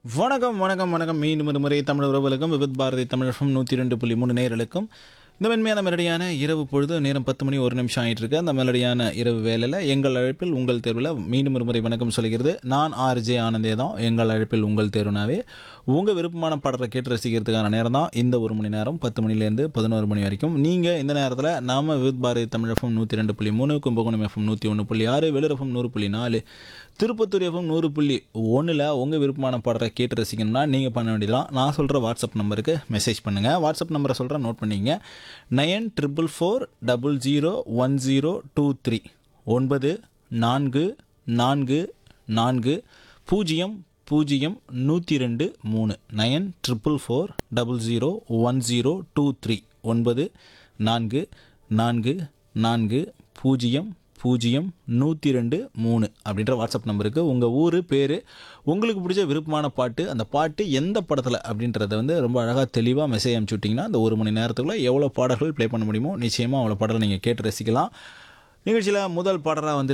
வணக்கம் வணக்கம் வணக்கம் மீண்டும் ஒரு முறை தமிழ் உறவுகளுக்கும் விவித் பாரதி தமிழகம் நூற்றி ரெண்டு புள்ளி மூணு நேர்களுக்கும் இந்த மென்மையான மெலடியான இரவு பொழுது நேரம் பத்து மணி ஒரு நிமிஷம் ஆயிட்டு இருக்கு அந்த மெலடியான இரவு வேலையில் எங்கள் அழைப்பில் உங்கள் தேர்வில் மீண்டும் ஒரு முறை வணக்கம் சொல்கிறது நான் ஆர்ஜே ஆனந்தே தான் எங்கள் அழைப்பில் உங்கள் தேர்வுனாவே உங்கள் விருப்பமான பாடலை கேட்டு ரசிக்கிறதுக்கான நேரம் தான் இந்த ஒரு மணி நேரம் பத்து மணிலேருந்து பதினோரு மணி வரைக்கும் நீங்கள் இந்த நேரத்தில் நாம விவித் பாரதி தமிழ் எஃப்எம் நூற்றி ரெண்டு புள்ளி மூணு கும்பகோணம் எஃப்எம் நூற்றி ஒன்று புள்ளி ஆறு வெளிர் எஃப்எம் நூறு புள்ளி நாலு திருப்பத்தூர் எஃப்எம் நூறு புள்ளி ஒன்றில் உங்கள் விருப்பமான பாடலை கேட்டு ரசிக்கணும்னா நீங்கள் பண்ண வேண்டியதான் நான் சொல்கிற வாட்ஸ்அப் நம்பருக்கு மெசேஜ் பண்ணுங்கள் வாட்ஸ்அப் நம்பரை சொல்கிறேன் நோட் பண்ணிக்கங்க nine triple four double zero one zero two three ஒன்பது நான்கு நான்கு நான்கு பூஜ்ஜியம் பூஜ்ஜியம் நூற்றி ரெண்டு மூணு nine triple four double zero one zero two three ஒன்பது நான்கு நான்கு நான்கு பூஜ்ஜியம் பூஜ்ஜியம் நூற்றி ரெண்டு மூணு அப்படின்ற வாட்ஸ்அப் நம்பருக்கு உங்கள் ஊர் பேர் உங்களுக்கு பிடிச்ச விருப்பமான பாட்டு அந்த பாட்டு எந்த படத்தில் அப்படின்றத வந்து ரொம்ப அழகாக தெளிவாக மெசேஜ் அனுப்பிச்சு விட்டிங்கன்னா அந்த ஒரு மணி நேரத்துக்குள்ளே எவ்வளோ பாடல்கள் ப்ளே பண்ண முடியுமோ நிச்சயமாக அவ்வளோ பாடலை நீங்கள் கேட்டு ரசிக்கலாம் நிகழ்ச்சியில் முதல் பாடலாக வந்து